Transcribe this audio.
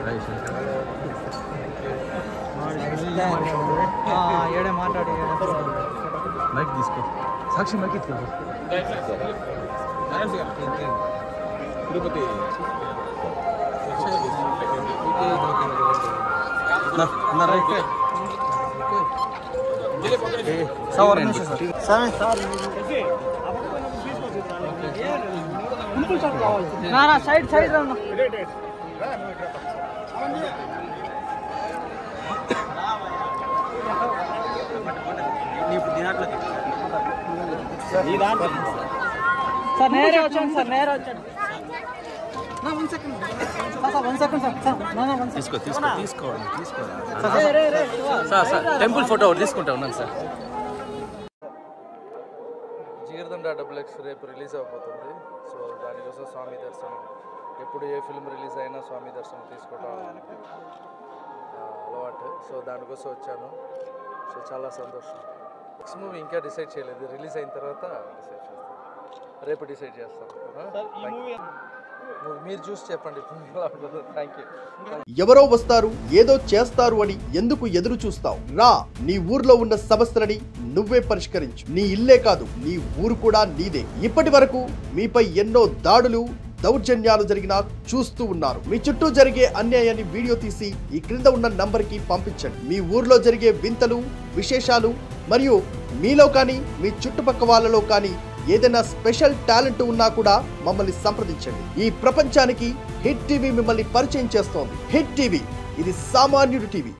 ఏడే మాట్లాడి మైక్ తీసుకో సాక్షి మైక్ ఎత్తుకో తిరుపతి సైడ్ సైడ్ రా సార్ నేరే వచ్చాను సార్ నేరే వచ్చాను నా one second sir sir one second sir sir నా వన్ సెకండ్ తీసుకో తీసుకో తీసుకోండి తీసుకోండి రే రే రే సార్ సార్ టెంపుల్ ఫోటో ఒకటి తీసుకుంటా ఉన్నాను సార్ జీర్దండ డబుల్ ఎక్స్ రేపు రిలీజ్ అవబోతుంది సో దానికోసం స్వామి దర్శనం ఎప్పుడు ఏ ఫిల్మ్ రిలీజ్ అయినా స్వామి దర్శనం తీసుకోవడం ఆ, అలవాటు సో దానికోసం వచ్చాను సో చాలా సంతోషం నెక్స్ట్ మూవీ ఇంకా డిసైడ్ చేయలేదు రిలీజ్ అయిన తర్వాత డిసైడ్ చేస్తాం రేపు డిసైడ్ చేస్తాం మూవీ మీరు చూసి చెప్పండి ఎలా ఉంటుందో థ్యాంక్ యూ ఎవరో వస్తారు ఏదో చేస్తారు అని ఎందుకు ఎదురు చూస్తావు రా నీ ఊర్లో ఉన్న సమస్యలని నువ్వే పరిష్కరించు నీ ఇల్లే కాదు నీ ఊరు కూడా నీదే ఇప్పటి వరకు మీపై ఎన్నో దాడులు దౌర్జన్యాలు జరిగినా చూస్తూ ఉన్నారు మీ చుట్టూ జరిగే అన్యాయాన్ని వీడియో తీసి ఈ క్రింద ఉన్న నంబర్కి పంపించండి మీ ఊర్లో జరిగే వింతలు విశేషాలు మరియు మీలో కానీ మీ చుట్టుపక్క వాళ్ళలో కానీ ఏదైనా స్పెషల్ టాలెంట్ ఉన్నా కూడా మమ్మల్ని సంప్రదించండి ఈ ప్రపంచానికి హిట్ టీవీ మిమ్మల్ని పరిచయం చేస్తోంది హిట్ టీవీ ఇది సామాన్యుడి టీవీ